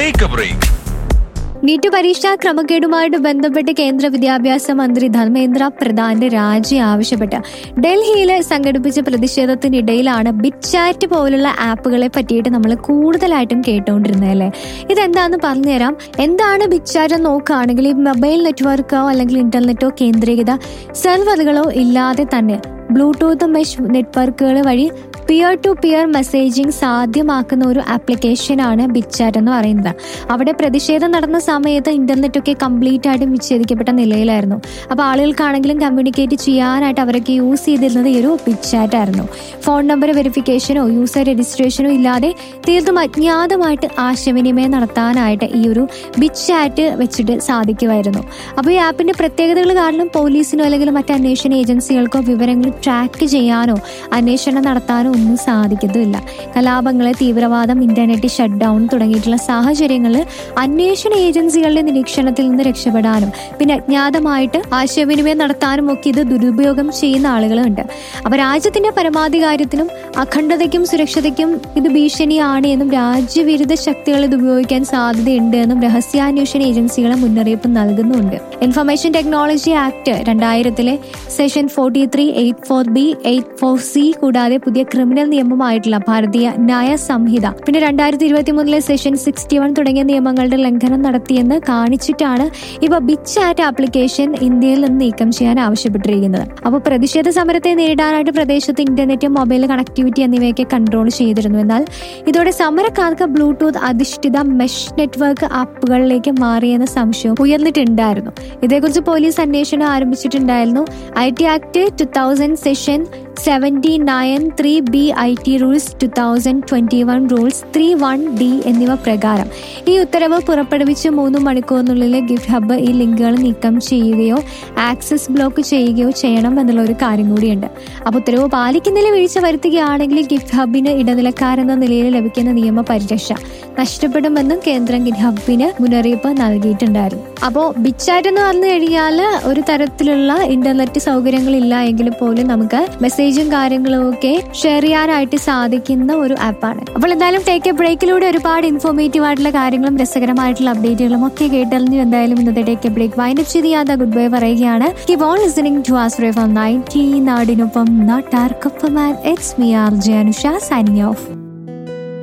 take A break NEET പരീക്ഷാ ക്രമക്കേടുമായിട്ട് ബന്ധപ്പെട്ട് കേന്ദ്ര വിദ്യാഭ്യാസ മന്ത്രി ധർമ്മേന്ദ്ര പ്രധാന്റെ രാജി ആവശ്യപ്പെട്ട് ഡൽഹിയിൽ സംഘടിപ്പിച്ച പ്രതിഷേധത്തിനിടയിലാണ് ബിറ്റ് ചാറ്റ് പോലുള്ള ആപ്പുകളെ പറ്റിയിട്ട് നമ്മൾ കൂടുതലായിട്ടും കേട്ടുകൊണ്ടിരുന്നത് അല്ലേ ഇതെന്താന്ന് പറഞ്ഞുതരാം എന്താണ് ബിറ്റ് ചാറ്റ് എന്ന് നോക്കുകയാണെങ്കിൽ ഈ മൊബൈൽ നെറ്റ്വർക്കോ അല്ലെങ്കിൽ ഇന്റർനെറ്റോ കേന്ദ്രീകൃത സെർവറുകളോ ഇല്ലാതെ തന്നെ ബ്ലൂടൂത്ത് മെഷ് നെറ്റ്വർക്കുകൾ വഴി പിയർ ടു പിയർ മെസ്സേജിംഗ് സാധ്യമാക്കുന്ന ഒരു ആപ്ലിക്കേഷനാണ് ബിറ്റ്ചാറ്റ് എന്ന് പറയുന്നത് അവിടെ പ്രതിഷേധം നടന്ന സമയത്ത് ഇന്റർനെറ്റ് ഒക്കെ കംപ്ലീറ്റ് ആയിട്ടും വിച്ഛേദിക്കപ്പെട്ട നിലയിലായിരുന്നു അപ്പോൾ ആളുകൾക്കാണെങ്കിലും കമ്മ്യൂണിക്കേറ്റ് ചെയ്യാനായിട്ട് അവരൊക്കെ യൂസ് ചെയ്തിരുന്നത് ഈ ഒരു ബിറ്റ്ചാറ്റ് ആയിരുന്നു ഫോൺ നമ്പർ വെരിഫിക്കേഷനോ യൂസർ രജിസ്ട്രേഷനോ ഇല്ലാതെ തീർത്തും അജ്ഞാതമായിട്ട് ആശയവിനിമയം നടത്താനായിട്ട് ഈ ഒരു ബിറ്റ്ചാറ്റ് വെച്ചിട്ട് സാധിക്കുമായിരുന്നു അപ്പോൾ ഈ ആപ്പിന്റെ പ്രത്യേകതകൾ കാരണം പോലീസിനോ അല്ലെങ്കിൽ മറ്റ് അന്വേഷണ ഏജൻസികൾക്കോ വിവരങ്ങൾ ട്രാക്ക് ചെയ്യാനോ അന്വേഷണം നടത്താനോ ഒന്നും സാധിക്കത്തുമില്ല കലാപങ്ങള് തീവ്രവാദം ഇന്റർനെറ്റ് ഷട്ട് ഡൗൺ തുടങ്ങിയിട്ടുള്ള സാഹചര്യങ്ങളിൽ അന്വേഷണ ഏജൻസികളുടെ നിരീക്ഷണത്തിൽ നിന്ന് രക്ഷപ്പെടാനും പിന്നെ അജ്ഞാതമായിട്ട് ആശയവിനിമയം നടത്താനും ഒക്കെ ഇത് ദുരുപയോഗം ചെയ്യുന്ന ആളുകളുണ്ട് അപ്പൊ രാജ്യത്തിന്റെ പരമാധികാരത്തിനും അഖണ്ഡതയ്ക്കും സുരക്ഷതയ്ക്കും ഇത് ഭീഷണിയാണ് എന്നും രാജ്യവിരുദ്ധ ശക്തികൾ ഇത് ഉപയോഗിക്കാൻ സാധ്യതയുണ്ട് എന്നും രഹസ്യാന്വേഷണ ഏജൻസികളെ മുന്നറിയിപ്പ് നൽകുന്നുണ്ട് ഇൻഫർമേഷൻ ടെക്നോളജി ആക്ട് രണ്ടായിരത്തിലെ section forty three eight four B eight four C കൂടാതെ പുതിയ ക്രിമിനൽ നിയമമായിട്ടുള്ള ഭാരതീയ ന്യായ സംഹിത പിന്നെ രണ്ടായിരത്തി ഇരുപത്തി മൂന്നിലെ സെഷൻ സിക്സ്റ്റി വൺ തുടങ്ങിയ നിയമങ്ങളുടെ ലംഘനം നടത്തിയെന്ന് കാണിച്ചിട്ടാണ് ഇവ ബിറ്റ് ചാറ്റ് ആപ്ലിക്കേഷൻ ഇന്ത്യയിൽ നിന്ന് നീക്കം ചെയ്യാൻ ആവശ്യപ്പെട്ടിരിക്കുന്നത് അപ്പോൾ പ്രതിഷേധ സമരത്തെ നേരിടാനായിട്ട് പ്രദേശത്ത് ഇന്റർനെറ്റ് മൊബൈൽ കണക്ടിവിറ്റി എന്നിവയൊക്കെ കൺട്രോൾ ചെയ്തിരുന്നു എന്നാൽ ഇതോടെ സമരക്കാർക്ക് ബ്ലൂടൂത്ത് അധിഷ്ഠിത മെഷ് നെറ്റ്വർക്ക് ആപ്പുകളിലേക്ക് മാറിയെന്ന സംശയം ഉയർന്നിട്ടുണ്ടായിരുന്നു ഇതേക്കുറിച്ച് പോലീസ് അന്വേഷണം ആരംഭിച്ചിട്ടുണ്ടായിരുന്നു I T act two thousand section seventy nine three B I T rules two thousand twenty one rules three one D എന്നിവ പ്രകാരം ഈ ഉത്തരവ് പുറപ്പെടുവിച്ച് മൂന്ന് മണിക്കൂറിനുള്ളിൽ ഗിഫ്റ്റ് ഹബ്ബ് ഈ ലിങ്കുകൾ നീക്കം ചെയ്യുകയോ ആക്സസ് ബ്ലോക്ക് ചെയ്യുകയോ ചെയ്യണം എന്നുള്ള ഒരു കാര്യം കൂടിയുണ്ട് അപ്പോൾ ഉത്തരവ് പാലിക്കുന്നതിൽ വീഴ്ച വരുത്തുകയാണെങ്കിൽ ഗിഫ്റ്റ് ഹബിന് ഇടനിലക്കാരെന്ന നിലയിൽ ലഭിക്കുന്ന നിയമ പരിരക്ഷ നഷ്ടപ്പെടുമെന്നും കേന്ദ്രം ഗിഫ്റ്റ് ഹബിന് മുന്നറിയിപ്പ് നൽകിയിട്ടുണ്ടായിരുന്നു അപ്പോൾ ബിച്ചാറ്റ് എന്ന് പറഞ്ഞു കഴിഞ്ഞാൽ ഒരു തരത്തിലുള്ള ഇന്റർനെറ്റ് സൗകര്യങ്ങളില്ല എങ്കിൽ പോലും നമുക്ക് മെസ്സേജും കാര്യങ്ങളും ഒക്കെ ഷെയർ ചെയ്യാനായിട്ട് സാധിക്കുന്ന ഒരു ആപ്പാണ് അപ്പോൾ എന്തായാലും ടേക്ക് എ ബ്രേക്കിലൂടെ ഒരുപാട് ഇൻഫോർമേറ്റീവ് ആയിട്ടുള്ള കാര്യങ്ങളും രസകരമായിട്ടുള്ള അപ്ഡേറ്റുകളും ഒക്കെ കേട്ടറിഞ്ഞു എന്തായാലും ഇന്നത്തെ ടേക്ക് എ ബ്രേക്ക് വൈൻഡപ്പ് ചെയ്ത് യാത ഗുഡ് ബൈ പറയുകയാണ് കീപ് ഓൺ ലിസണിംഗ് ടു ആസ്ട്രേ ഫ്രം നയൻറ്റി നാടിനൊപ്പം നാട്ടാർക്കൊപ്പം it's me R J Anusha signing of